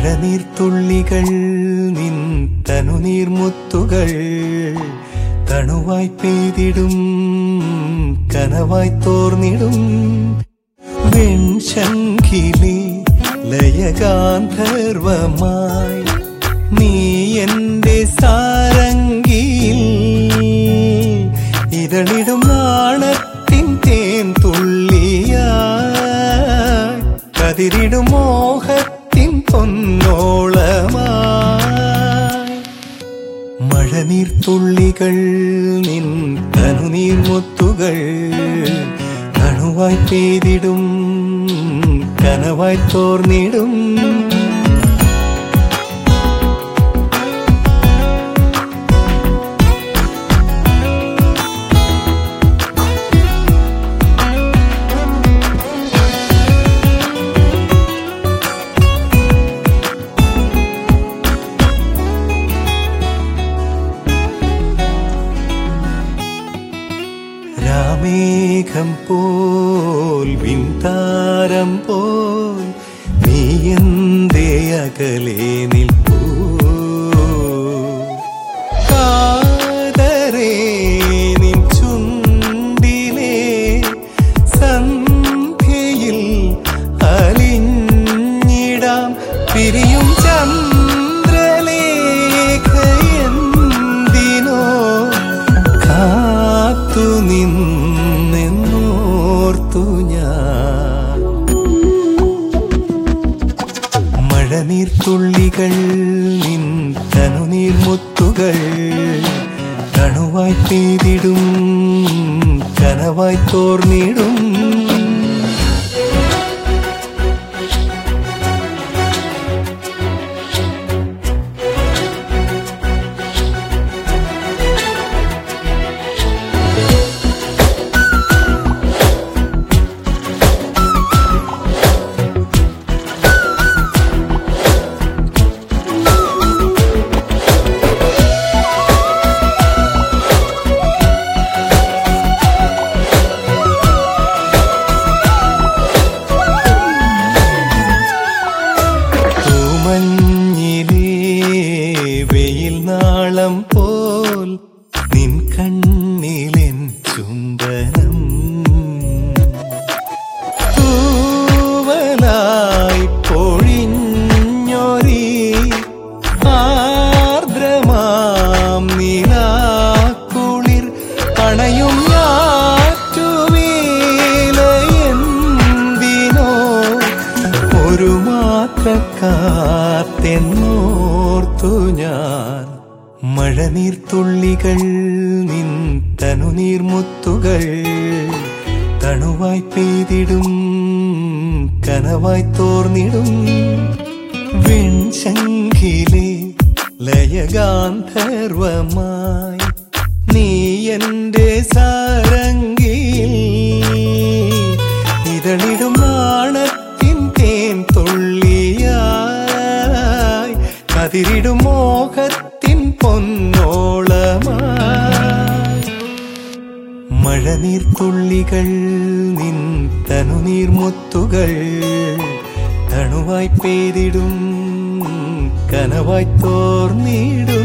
മഴനീർത്തുള്ളികൾ നിൻ തനുനീർമുത്തുകൾ തണുവായി പെയ്തിടും കനവായി തോർന്നിടും വെൺശങ്കിലെ ലയഗാന്ധർവമായി നീ എന്റെ സാരംഗിയിൽ ഇതളിടും നാണത്തിൻ തേൻ തുള്ളിയായി കതിരിടും മോഹത്തിൻ പൊന്നോളമായി മഴനീർത്തുള്ളികൾ നിൻ തനുനീർമുത്തുകൾ തണുവായി പെയ്തിടും കനവായി തോർന്നിടും രാമേഘം പോൽ വിൻതാരം പോൽ നീ എന്തേ അകലെ നിൽപ്പൂ കാതരേ നിൻ ചുണ്ടിലെ സന്ധ്യയിൽ അലിഞ്ഞിടാം പിരിയും ചന്ദ്രലേഖ എന്തിനോ കാത്തു നിന്നോർത്തു ഞാൻ മഴനീർത്തുള്ളികൾ നിൻ തനുനീർമുത്തുകൾ തണുവായി പെയ്തിടും കനവായി തോർന്നിടും തൂമഞ്ഞിലേ വെയിൽ നാളം പോൽ നിൻ കണ്ണിലെൻ ചുംബനം തൂവലായി പൊഴിഞ്ഞൊരി ആർദ്രമാം നിലാക്കുളിർ അണയും ഞാറ്റുവേലയെന്തിനോ ഒരു മാത്രക്കാത്തെന്നോർത്തു ഞാൻ മഴനീർത്തുള്ളികൾ നിൻ തനുനീർമുത്തുകൾ തണുവായി പെയ്തിടും കനവായി തോർന്നിടും വെൺശങ്കിലെ ലയഗാന്ധർവമായി നീ എന്റെ സാരംഗിയിൽ ഇതളിടും നാണത്തിൻ തേൻ തുള്ളിയായി കതിരിടും മോഹത്തിൻ പൊന്നോളമായി മഴനീർത്തുള്ളികൾ നിൻ തനുനീർമുത്തുകൾ തണുവായി പെയ്തിടും കനവായി തോർന്നിടും